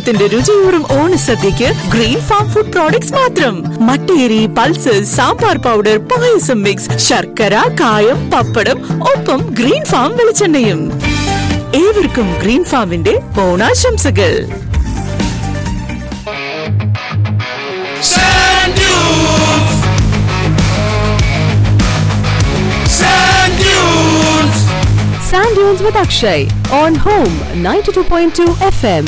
പാരമ്പര്യത്തിന്റെ രുചിയൂറും ഓണസദ്യക്ക് ഗ്രീൻ ഫാം ഫുഡ് പ്രോഡക്ട്സ് മാത്രം മട്ടേരി pulses sambar powder payasam mix ശർക്കര കായം പപ്പടം ഒപ്പം ഗ്രീൻ ഫാം വെളിച്ചെണ്ണയും ഏവർക്കും ഗ്രീൻ ഫാമിന്റെ ഓണാശംസകൾ Sand dunes. Sand dunes. Sand Dunes with Akshay on Home 92.2 FM.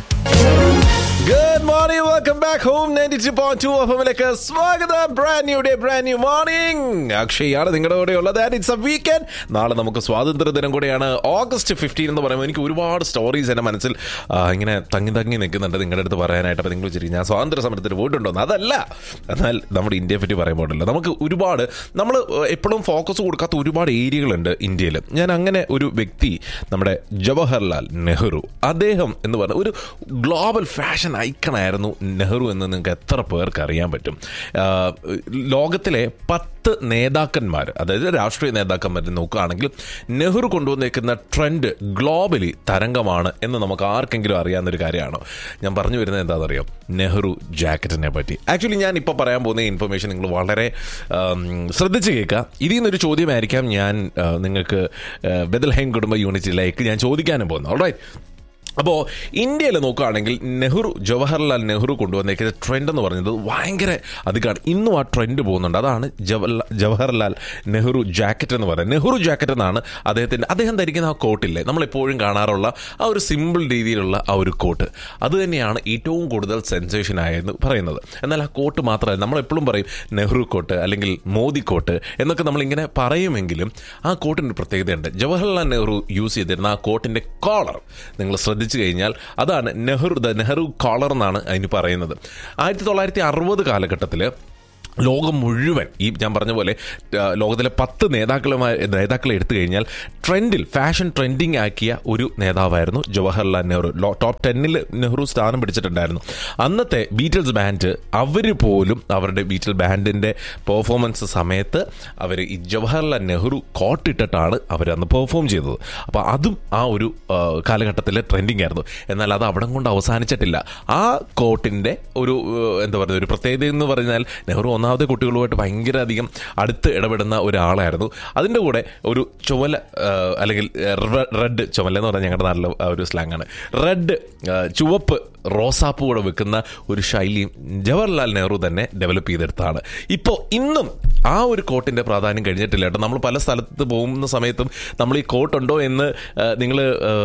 Good morning welcome back Home ninety three point two എഫിലേക്ക് സ്വാഗതം brand new day brand new morning അക്ഷയാണ് നിങ്ങളുടെ കൂടെ ഉള്ളത് ആൻഡ് ഇറ്റ്സ് എ വീക്കെൻഡ് നാളെ നമുക്ക് സ്വാതന്ത്ര്യ ദിനം കൂടെയാണ് ഓഗസ്റ്റ് ഫിഫ്റ്റീൻ എന്ന് പറയുമ്പോൾ എനിക്ക് ഒരുപാട് സ്റ്റോറീസ് എൻ്റെ മനസ്സിൽ ആ, ഇങ്ങനെ തങ്ങി തങ്ങി നിൽക്കുന്നുണ്ട് നിങ്ങളുടെ അടുത്ത് പറയാനായിട്ട് അപ്പോൾ നിങ്ങൾ വിചാരിക്കും ഞാൻ സ്വാതന്ത്ര്യ സമരത്തിന് പോയിട്ടുണ്ടോന്ന് അതല്ല എന്നാൽ നമ്മുടെ ഇന്ത്യയെ പറ്റി പറയുമ്പോഴല്ലോ നമുക്ക് ഒരുപാട് നമ്മൾ എപ്പോഴും ഫോക്കസ് കൊടുക്കാത്ത ഒരുപാട് ഏരിയകളുണ്ട് ഇന്ത്യയിൽ ഞാൻ അങ്ങനെ ഒരു വ്യക്തി നമ്മുടെ ജവഹർലാൽ നെഹ്റു അദ്ദേഹം എന്ന് പറഞ്ഞ ഒരു ഗ്ലോബൽ ഫാഷൻ ഐക്കണായിരുന്നു നെഹ്റു എന്ന് നിങ്ങൾക്ക് എത്ര പേർക്ക് അറിയാൻ പറ്റും ആ, ലോകത്തിലെ പത്ത് നേതാക്കന്മാർ അതായത് രാഷ്ട്രീയ നേതാക്കന്മാർ നോക്കുകയാണെങ്കിൽ നെഹ്റു കൊണ്ടുവന്നേക്കുന്ന ട്രെൻഡ് ഗ്ലോബലി തരംഗമാണ് എന്ന് നമുക്ക് ആർക്കെങ്കിലും അറിയാവുന്നൊരു കാര്യമാണോ ഞാൻ പറഞ്ഞു വരുന്നത് എന്താണെന്നറിയാം നെഹ്റു ജാക്കറ്റിനെ പറ്റി ആക്ച്വലി ഞാൻ ഇപ്പോൾ പറയാൻ പോകുന്ന ഇൻഫർമേഷൻ നിങ്ങൾ വളരെ ആം, ശ്രദ്ധിച്ച് കേൾക്കുക ഇതിൽ നിന്നൊരു ചോദ്യമായിരിക്കാം ഞാൻ ആ, നിങ്ങൾക്ക് ബദൽഹൈം കുടുംബ യൂണിറ്റിലേക്ക് ഞാൻ ചോദിക്കാനും പോകുന്നത് ഓൾറൈറ്റ് അപ്പോൾ ഇന്ത്യയിൽ നോക്കുകയാണെങ്കിൽ നെഹ്റു ജവഹർലാൽ നെഹ്റു കൊണ്ടുവന്നേക്കുന്ന ട്രെൻഡ് എന്ന് പറയുന്നത് ഭയങ്കര അധികമാണ് ഇന്നും ആ ട്രെൻഡ് പോകുന്നുണ്ട് അതാണ് ജവഹർലാൽ ജവഹർലാൽ നെഹ്റു ജാക്കറ്റ് എന്ന് പറയുന്നത് നെഹ്റു ജാക്കറ്റ് എന്നാണ് അദ്ദേഹത്തിൻ്റെ അദ്ദേഹം ധരിക്കുന്ന ആ കോട്ടില്ലേ നമ്മളെപ്പോഴും കാണാറുള്ള ആ ഒരു സിമ്പിൾ രീതിയിലുള്ള ആ ഒരു കോട്ട് അത് തന്നെയാണ് ഏറ്റവും കൂടുതൽ സെൻസേഷൻ ആയെന്ന് പറയുന്നത് എന്നാൽ ആ കോട്ട് മാത്രമല്ല നമ്മളെപ്പോഴും പറയും നെഹ്റു കോട്ട് അല്ലെങ്കിൽ മോദി കോട്ട് എന്നൊക്കെ നമ്മളിങ്ങനെ പറയുമെങ്കിലും ആ കോട്ടിന് ഒരു പ്രത്യേകതയുണ്ട് ജവഹർലാൽ നെഹ്റു യൂസ് ചെയ്തിരുന്ന ആ കോട്ടിൻ്റെ കോളർ നിങ്ങൾ ശ്രദ്ധിച്ചു കഴിഞ്ഞാൽ അതാണ് നെഹ്റു ദ നെഹ്റു കോളർ എന്നാണ് അതിന് പറയുന്നത് ആയിരത്തി തൊള്ളായിരത്തി അറുപത് കാലഘട്ടത്തിൽ ലോകം മുഴുവൻ ഈ ഞാൻ പറഞ്ഞ പോലെ ആ, ലോകത്തിലെ പത്ത് നേതാക്കളുമായി നേതാക്കളെ എടുത്തു കഴിഞ്ഞാൽ ട്രെൻഡിൽ ഫാഷൻ ട്രെൻഡിങ് ആക്കിയ ഒരു നേതാവായിരുന്നു ജവഹർലാൽ നെഹ്റു ലോ ടോപ്പ് ടെന്നിൽ നെഹ്റു സ്ഥാനം പിടിച്ചിട്ടുണ്ടായിരുന്നു അന്നത്തെ ബീറ്റിൽസ് ബാൻഡ് അവർ പോലും അവരുടെ ബീറ്റിൽ ബാൻഡിൻ്റെ പെർഫോമൻസ് സമയത്ത് അവർ ഈ ജവഹർലാൽ നെഹ്റു കോട്ടിട്ടിട്ടാണ് അവർ അന്ന് പെർഫോം ചെയ്തത് അപ്പോൾ അതും ആ ഒരു ആ, കാലഘട്ടത്തിലെ ട്രെൻഡിങ് ആയിരുന്നു എന്നാൽ അത് അവിടെ കൊണ്ട് അവസാനിച്ചിട്ടില്ല ആ കോട്ടിൻ്റെ ഒരു ആ, എന്താ പറയുക ഒരു പ്രത്യേകത എന്ന് പറഞ്ഞാൽ നെഹ്റു ഒന്നാമത്തെ കുട്ടികളുമായിട്ട് ഭയങ്കര അധികം അടുത്ത് ഇടപെടുന്ന ഒരാളായിരുന്നു അതിൻ്റെ കൂടെ ഒരു ചുവല ആ, അല്ലെങ്കിൽ റെഡ് ചുമല എന്ന് പറഞ്ഞാൽ ഞങ്ങളുടെ നാട്ടിലെ ആ ഒരു സ്ലാങ് ആണ് റെഡ് ചുവപ്പ് റോസാപ്പൂ കൂടെ വെക്കുന്ന ഒരു ശൈലിയും ജവഹർലാൽ നെഹ്റു തന്നെ ഡെവലപ്പ് ചെയ്തെടുത്താണ് ഇപ്പോൾ ഇന്നും ആ ഒരു കോട്ടിൻ്റെ പ്രാധാന്യം കഴിഞ്ഞിട്ടില്ല കേട്ടോ നമ്മൾ പല സ്ഥലത്ത് പോകുന്ന സമയത്തും നമ്മൾ ഈ കോട്ടുണ്ടോ എന്ന് നിങ്ങൾ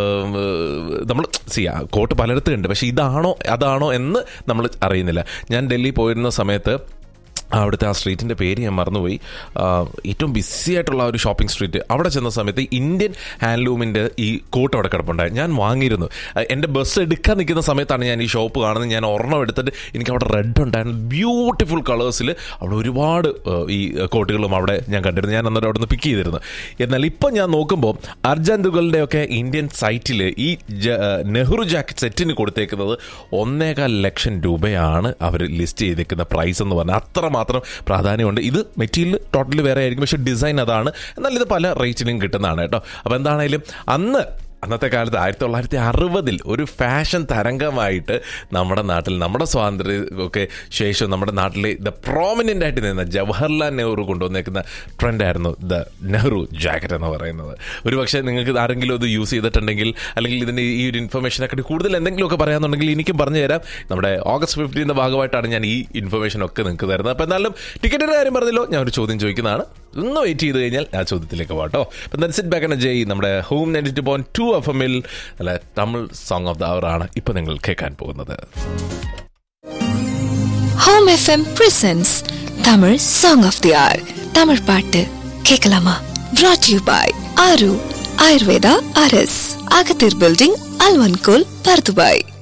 നമ്മൾ ചെയ്യാ കോട്ട് പലയിടത്തും ഉണ്ട് പക്ഷേ ഇതാണോ അതാണോ എന്ന് നമ്മൾ അറിയുന്നില്ല ഞാൻ ഡൽഹി പോയിരുന്ന സമയത്ത് അവിടുത്തെ ആ സ്ട്രീറ്റിൻ്റെ പേര് ഞാൻ മറന്നുപോയി ആ, ഏറ്റവും ബിസി ആയിട്ടുള്ള ആ ഒരു ഷോപ്പിംഗ് സ്ട്രീറ്റ് അവിടെ ചെന്ന സമയത്ത് ഇന്ത്യൻ ഹാൻഡ്ലൂമിൻ്റെ ഈ കോട്ട് അവിടെ കിടപ്പുണ്ടായി ഞാൻ വാങ്ങിയിരുന്നു ആ, എൻ്റെ ബസ് എടുക്കാൻ നിൽക്കുന്ന സമയത്താണ് ഞാൻ ഈ ഷോപ്പ് കാണുന്നത് ഞാൻ ഒരെണ്ണം എടുത്തിട്ട് എനിക്ക് അവിടെ റെഡ് ഉണ്ടായിരുന്നു ബ്യൂട്ടിഫുൾ കളേഴ്സിൽ അവിടെ ഒരുപാട് ആ, ഈ കോട്ടുകളും അവിടെ ഞാൻ കണ്ടിരുന്നു ഞാൻ അന്നേരം അവിടെ നിന്ന് പിക്ക് ചെയ്തിരുന്നു എന്നാൽ ഇപ്പം ഞാൻ നോക്കുമ്പോൾ അർജന്തുകളുടെ ഒക്കെ ഇന്ത്യൻ സൈറ്റിൽ ഈ ജ- ആ, നെഹ്റു ജാക്കറ്റ് സെറ്റിന് കൊടുത്തേക്കുന്നത് ഒന്നേകാൽ ലക്ഷം രൂപയാണ് അവർ ലിസ്റ്റ് ചെയ്തേക്കുന്ന പ്രൈസ് എന്ന് പറഞ്ഞാൽ അത്രമാത്രം പ്രാധാന്യമുണ്ട് ഇത് മെറ്റീരിയൽ ടോട്ടലി വേറെ ആയിരിക്കും പക്ഷേ ഡിസൈൻ അതാണ് എന്നാൽ ഇത് പല റേറ്റിലും കിട്ടുന്നതാണ് കേട്ടോ അപ്പോൾ എന്താണേലും അന്ന് അന്നത്തെ കാലത്ത് ആയിരത്തി തൊള്ളായിരത്തി അറുപതിൽ ഒരു ഫാഷൻ തരംഗമായിട്ട് നമ്മുടെ നാട്ടിൽ നമ്മുടെ സ്വാതന്ത്ര്യം ഒക്കെ ശേഷം നമ്മുടെ നാട്ടിലെ ദ പ്രോമിനൻ്റ് ആയിട്ട് നിന്ന ജവഹർലാൽ നെഹ്റു കൊണ്ടുവന്നേക്കുന്ന ട്രെൻഡായിരുന്നു ദ നെഹ്റു ജാക്കറ്റ് എന്ന് പറയുന്നത് ഒരു പക്ഷേ നിങ്ങൾക്ക് ആരെങ്കിലും ഇത് യൂസ് ചെയ്തിട്ടുണ്ടെങ്കിൽ അല്ലെങ്കിൽ ഇതിൻ്റെ ഈ ഒരു ഇൻഫർമേഷനെ കൂടുതൽ എന്തെങ്കിലുമൊക്കെ പറയാന്നുണ്ടെങ്കിൽ എനിക്കും പറഞ്ഞു തരാം നമ്മുടെ ഓഗസ്റ്റ് ഫിഫ്റ്റീൻ്റെ ഭാഗമായിട്ടാണ് ഞാൻ ഈ ഇൻഫർമേഷൻ ഒക്കെ നിങ്ങൾക്ക് തരുന്നത് അപ്പോൾ എന്നാലും ടിക്കറ്റിൻ്റെ കാര്യം പറഞ്ഞല്ലോ ഞാൻ ഒരു ചോദ്യം ചോദിക്കുന്നതാണ് ഒന്ന് വെയിറ്റ് ചെയ്ത് കഴിഞ്ഞാൽ ആ ചോദ്യത്തിലേക്ക് പോകട്ടോ അപ്പം ദൻ സിറ്റ് ബാക്ക് ജയ് നമ്മുടെ Home ninety two point two F എമ്മിൽ അല്ല Tamil song of the hour ആണ് ഇപ്പം നിങ്ങൾ കേൾക്കാൻ പോകുന്നത് Home FM presents Tamil song of the hour தமிழ் பாட்டு கேட்கலாமா brought you by Aaru Ayurveda RS அகத்தீர் பில்டிங் அல்வன்கோல் பர்துபாய்